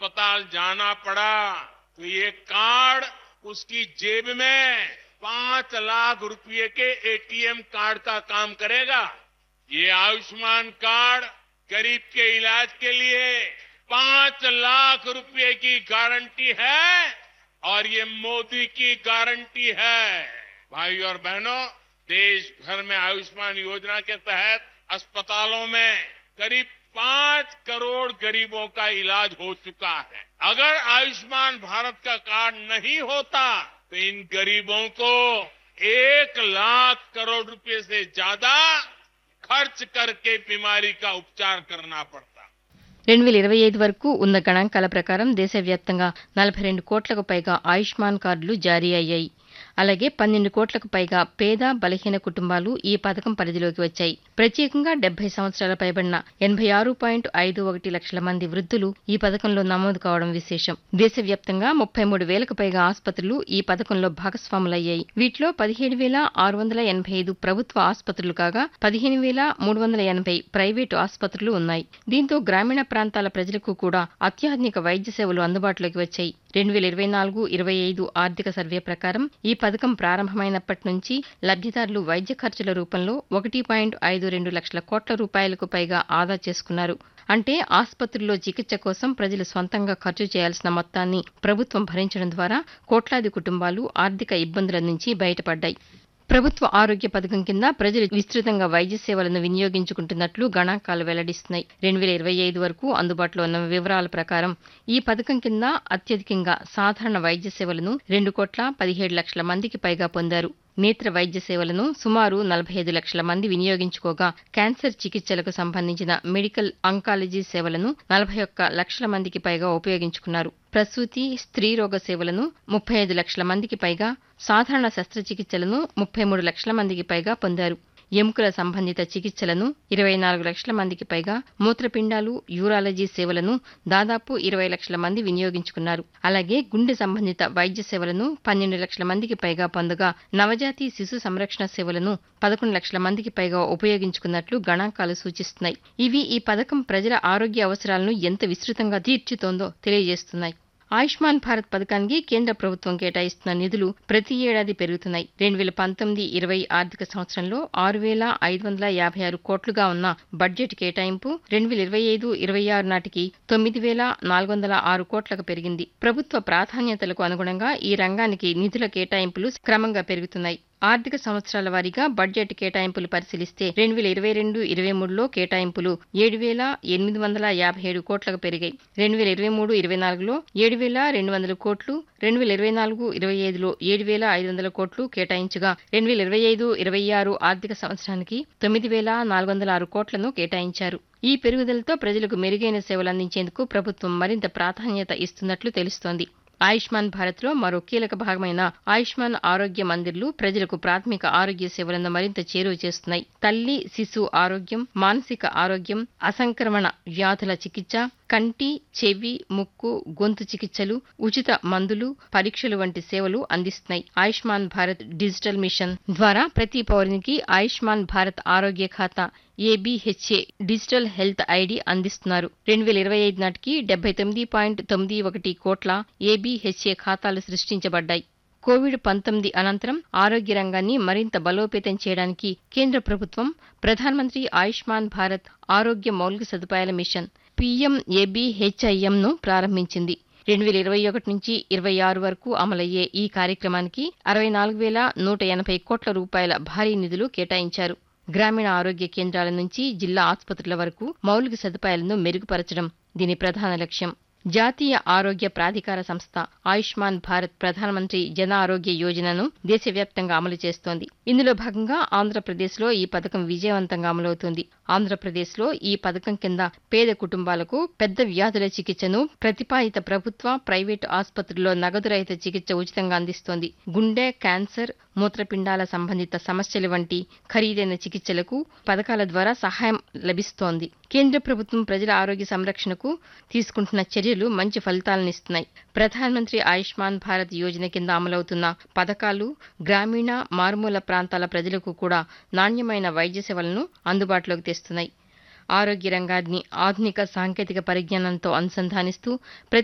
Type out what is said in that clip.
अस्पताल जाना पड़ा तो ये कार्ड उसकी जेब में पांच लाख रुपए के एटीएम कार्ड का काम करेगा ये आयुष्मान कार्ड गरीब के इलाज के लिए पांच लाख रुपए की गारंटी है और ये मोदी की गारंटी है भाई और बहनों देश भर में आयुष्मान योजना के तहत अस्पतालों में करीब पांच करोड़ गरीबों का इलाज हो चुका है अगर आयुष्मान भारत का कार्ड नहीं होता तो इन गरीबों को एक लाख करोड़ रुपए से ज्यादा खर्च करके बीमारी का उपचार करना पड़ता రెండు వేల ఇరవై ఐదు వరకు ఉన్న గణాంకాల ప్రకారం దేశవ్యాప్తంగా నలభై రెండు కోట్లకు పైగా ఆయుష్మాన్ కార్డులు జారీ అయ్యాయి అలాగే పన్నెండు కోట్లకు పైగా పేద బలహీన కుటుంబాలు ఈ పథకం పరిధిలోకి వచ్చాయి ప్రత్యేకంగా డెబ్బై సంవత్సరాల పైబడిన ఎనభై ఆరు పాయింట్ ఐదు ఒకటి లక్షల మంది వృద్ధులు ఈ పథకంలో నమోదు కావడం విశేషం దేశవ్యాప్తంగా ముప్పై మూడు వేలకు పైగా ఆసుపత్రులు ఈ పథకంలో భాగస్వాములయ్యాయి వీటిలో పదిహేడు వేల ఆరు వందల ఎనభై ఐదు ప్రభుత్వ ఆసుపత్రులు కాగా పదిహేను వేల మూడు వందల ఎనభై ప్రైవేటు ఆసుపత్రులు ఉన్నాయి దీంతో గ్రామీణ ప్రాంతాల ప్రజలకు కూడా అత్యాధునిక వైద్య సేవలు అందుబాటులోకి వచ్చాయి రెండు వేల ఇరవై నాలుగు ఇరవై ఐదు ఆర్థిక సర్వే ప్రకారం ఈ పథకం ప్రారంభమైనప్పటి నుంచి లబ్దిదారులు వైద్య ఖర్చుల రూపంలో ఒకటి పాయింట్ ఐదు రెండు లక్షల కోట్ల రూపాయలకు పైగా ఆదా చేసుకున్నారు అంటే ఆసుపత్రుల్లో చికిత్స కోసం ప్రజలు స్వంతంగా ఖర్చు చేయాల్సిన మొత్తాన్ని ప్రభుత్వం భరించడం ద్వారా కోట్లాది కుటుంబాలు ఆర్థిక ఇబ్బందుల నుంచి బయటపడ్డాయి ప్రభుత్వ ఆరోగ్య పథకం కింద ప్రజలు విస్తృతంగా వైద్య సేవలను వినియోగించుకుంటున్నట్లు గణాంకాలు వెల్లడిస్తున్నాయి రెండు వేల ఇరవై ఐదు వరకు అందుబాటులో ఉన్న వివరాల ప్రకారం ఈ పథకం కింద అత్యధికంగా సాధారణ వైద్య సేవలను రెండు కోట్ల పదిహేడు లక్షల మందికి పైగా పొందారు నేత్ర వైద్య సేవలను సుమారు నలభై ఐదు లక్షల మంది వినియోగించుకోగా క్యాన్సర్ చికిత్సలకు సంబంధించిన మెడికల్ అంకాలజీ సేవలను నలభై ఒక్క లక్షల మందికి పైగా ఉపయోగించుకున్నారు ప్రసూతి స్త్రీ రోగ సేవలను ముప్పై ఐదు లక్షల మందికి పైగా సాధారణ శస్త్రచికిత్సలను ముప్పై మూడు లక్షల మందికి పైగా పొందారు ఎముకల సంబంధిత చికిత్సలను ఇరవై నాలుగు లక్షల మందికి పైగా మూత్రపిండాలు యూరాలజీ సేవలను దాదాపు ఇరవై లక్షల మంది వినియోగించుకున్నారు అలాగే గుండె సంబంధిత వైద్య సేవలను పన్నెండు లక్షల మందికి పైగా పొందగా నవజాతి శిశు సంరక్షణ సేవలను పదకొండు లక్షల మందికి పైగా ఉపయోగించుకున్నట్లు గణాంకాలు సూచిస్తున్నాయి ఇవి ఈ పథకం ప్రజల ఆరోగ్య అవసరాలను ఎంత విస్తృతంగా తీర్చుతోందో తెలియజేస్తున్నాయి ఆయుష్మాన్ భారత్ పథకానికి కేంద్ర ప్రభుత్వం కేటాయిస్తున్న నిధులు ప్రతి ఏడాది పెరుగుతున్నాయి రెండు వేల పంతొమ్మిది ఇరవై ఆర్థిక సంవత్సరంలో ఆరు వేల ఐదు వందల యాభై ఆరు కోట్లుగా ఉన్న బడ్జెట్ కేటాయింపు రెండు వేల ఇరవై ఐదు ఇరవై ఆరు నాటికి తొమ్మిది వేల నాలుగు వందల ఆరు కోట్లకు పెరిగింది ప్రభుత్వ ప్రాధాన్యతలకు అనుగుణంగా ఈ రంగానికి నిధుల కేటాయింపులు క్రమంగా పెరుగుతున్నాయి ఆర్థిక సంవత్సరాల వారీగా బడ్జెట్ కేటాయింపులు పరిశీలిస్తే రెండు వేల ఇరవై రెండు ఇరవై మూడులో కేటాయింపులు ఏడు వేల ఎనిమిది వందల యాభై ఏడు కోట్లకు పెరిగాయి రెండు వేల ఇరవై మూడు ఇరవై నాలుగులో ఏడు వేల రెండు వందల కోట్లు రెండు వేల ఇరవై నాలుగు ఇరవై ఐదులో ఏడు వేల ఐదు వందల కోట్లు కేటాయించగా రెండు వేల ఇరవై ఐదు ఇరవై ఆరు ఆర్థిక సంవత్సరానికి తొమ్మిది వేల నాలుగు వందల ఆరు కోట్లను కేటాయించారు ఈ పెరుగుదలతో ప్రజలకు మెరుగైన సేవలు అందించేందుకు ప్రభుత్వం మరింత ప్రాధాన్యత ఇస్తున్నట్లు తెలుస్తోంది ఆయుష్మాన్ భారత్లో మరో కీలక భాగమైన ఆయుష్మాన్ ఆరోగ్య మందిర్లు ప్రజలకు ప్రాథమిక ఆరోగ్య సేవలను మరింత చేరువ చేస్తున్నాయి తల్లి శిశు ఆరోగ్యం మానసిక ఆరోగ్యం అసంక్రమణ వ్యాధుల చికిత్స కంటి చెవి ముక్కు గొంతు చికిత్సలు ఉచిత మందులు పరీక్షలు వంటి సేవలు అందిస్తున్నాయి ఆయుష్మాన్ భారత్ డిజిటల్ మిషన్ ద్వారా ప్రతి పౌరునికి ఆయుష్మాన్ భారత్ ఆరోగ్య ఖాతా ఏబీహెచ్ఏ డిజిటల్ హెల్త్ ఐడి అందిస్తున్నారు రెండు వేల ఇరవై ఐదు నాటికి డెబ్బై తొమ్మిది పాయింట్ తొమ్మిది ఒకటి కోట్ల ఏబీహెచ్ఏ ఖాతాలు సృష్టించబడ్డాయి కోవిడ్ పంతొమ్మిది అనంతరం ఆరోగ్య రంగాన్ని మరింత బలోపేతం చేయడానికి కేంద్ర ప్రభుత్వం ప్రధానమంత్రి ఆయుష్మాన్ భారత్ ఆరోగ్య మౌలిక సదుపాయాల మిషన్ పీఎంఏబీహెచ్ఐఎంను ప్రారంభించింది రెండు వేల ఇరవై ఒకటి నుంచి ఇరవై ఆరు వరకు అమలయ్యే ఈ కార్యక్రమానికి అరవై నాలుగు వేల నూట ఎనభై కోట్ల రూపాయల భారీ నిధులు కేటాయించారు గ్రామీణ ఆరోగ్య కేంద్రాల నుంచి జిల్లా ఆసుపత్రుల వరకు మౌలిక సదుపాయాలను మెరుగుపరచడం దీని ప్రధాన లక్ష్యం జాతీయ ఆరోగ్య ప్రాధికార సంస్థ ఆయుష్మాన్ భారత్ ప్రధానమంత్రి జన ఆరోగ్య యోజనను దేశవ్యాప్తంగా అమలు చేస్తోంది ఇందులో భాగంగా ఆంధ్రప్రదేశ్లో ఈ పథకం విజయవంతంగా అమలవుతోంది ఆంధ్రప్రదేశ్లో ఈ పథకం కింద పేద కుటుంబాలకు పెద్ద వ్యాధుల చికిత్సను ప్రతిపాదిత ప్రభుత్వ ప్రైవేటు ఆసుపత్రుల్లో నగదు రహిత చికిత్స ఉచితంగా అందిస్తోంది గుండె క్యాన్సర్ మూత్రపిండాల సంబంధిత సమస్యల వంటి ఖరీదైన చికిత్సలకు పథకాల ద్వారా సహాయం లభిస్తోంది కేంద్ర ప్రభుత్వం ప్రజల ఆరోగ్య సంరక్షణకు తీసుకుంటున్న చర్యలు మంచి ఫలితాలనిస్తున్నాయి ప్రధానమంత్రి ఆయుష్మాన్ భారత్ యోజన కింద అమలవుతున్న పథకాలు గ్రామీణ మారుమూల ప్రాంతాల ప్రజలకు కూడా నాణ్యమైన వైద్య సేవలను అందుబాటులోకి తెస్తున్నాయి ఆరోగ్య రంగాన్ని ఆధునిక సాంకేతిక పరిజ్ఞానంతో అనుసంధానిస్తూ ప్రతి